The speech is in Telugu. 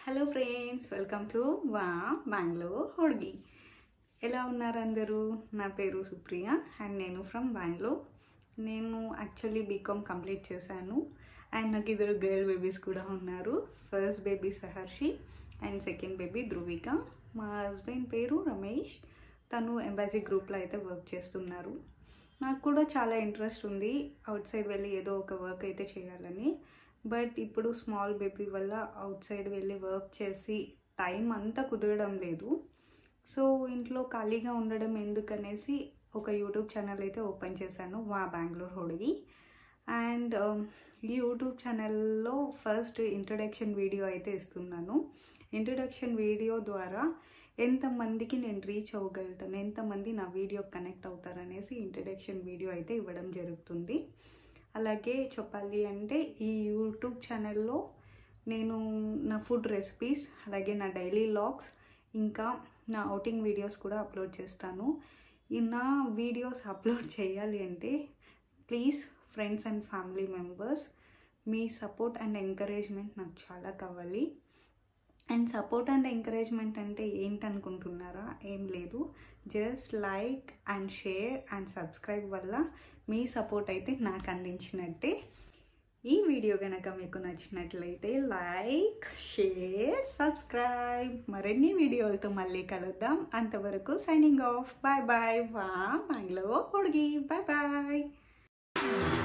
హలో ఫ్రెండ్స్ వెల్కమ్ టు వా బెంగళూరు హుడ్గి ఎలా ఉన్నారు అందరూ నా పేరు సుప్రియ అండ్ నేను ఫ్రమ్ బెంగళూరు నేను యాక్చువల్లీ బీకామ్ కంప్లీట్ చేశాను అండ్ నాకు ఇద్దరు గర్ల్ బేబీస్ కూడా ఉన్నారు first baby Saharshi and second baby Dhruvika మా హస్బెండ్ పేరు రమేష్ తను ఎంబాసీ గ్రూప్లో అయితే వర్క్ చేస్తున్నారు నాకు కూడా చాలా ఇంట్రెస్ట్ ఉంది అవుట్ సైడ్ వెళ్ళి ఏదో ఒక వర్క్ అయితే చేయాలని బట్ ఇప్పుడు స్మాల్ బేబీ వల్ల అవుట్ సైడ్ వెళ్ళి వర్క్ చేసి టైం అంతా కుదరడం లేదు సో ఇంట్లో ఖాళీగా ఉండడం ఎందుకనేసి ఒక యూట్యూబ్ ఛానల్ అయితే ఓపెన్ చేశాను వా బెంగళూరు హుడిగి అండ్ ఈ యూట్యూబ్ ఛానల్లో ఫస్ట్ ఇంట్రొడక్షన్ వీడియో అయితే ఇస్తున్నాను ఇంట్రొడక్షన్ వీడియో ద్వారా ఎంతమందికి నేను రీచ్ అవ్వగలుగుతాను ఎంతమంది నా వీడియో కనెక్ట్ అవుతారనేసి ఇంట్రడక్షన్ వీడియో అయితే ఇవ్వడం జరుగుతుంది అలాగే చెప్పాలి అంటే ఈ యూట్యూబ్ ఛానల్లో నేను నా ఫుడ్ రెసిపీస్ అలాగే నా డైలీ లాగ్స్ ఇంకా నా అవుటింగ్ వీడియోస్ కూడా అప్లోడ్ చేస్తాను ఈ నా వీడియోస్ అప్లోడ్ చేయాలి అంటే please friends and family members మీ సపోర్ట్ అండ్ ఎంకరేజ్మెంట్ నాకు చాలా కావాలి అండ్ సపోర్ట్ అండ్ ఎంకరేజ్మెంట్ అంటే ఏంటనుకుంటున్నారా ఏం లేదు just like and share and subscribe వల్ల మీ సపోర్ట్ అయితే నాకు అందించినట్టే ఈ వీడియో కనుక మీకు నచ్చినట్లయితే లైక్ షేర్ సబ్స్క్రైబ్ మరిన్ని వీడియోలతో మళ్ళీ కలుద్దాం అంతవరకు సైనింగ్ ఆఫ్ బాయ్ బాయ్ వా బంగ్లో హుడ్గి బాయ్ బాయ్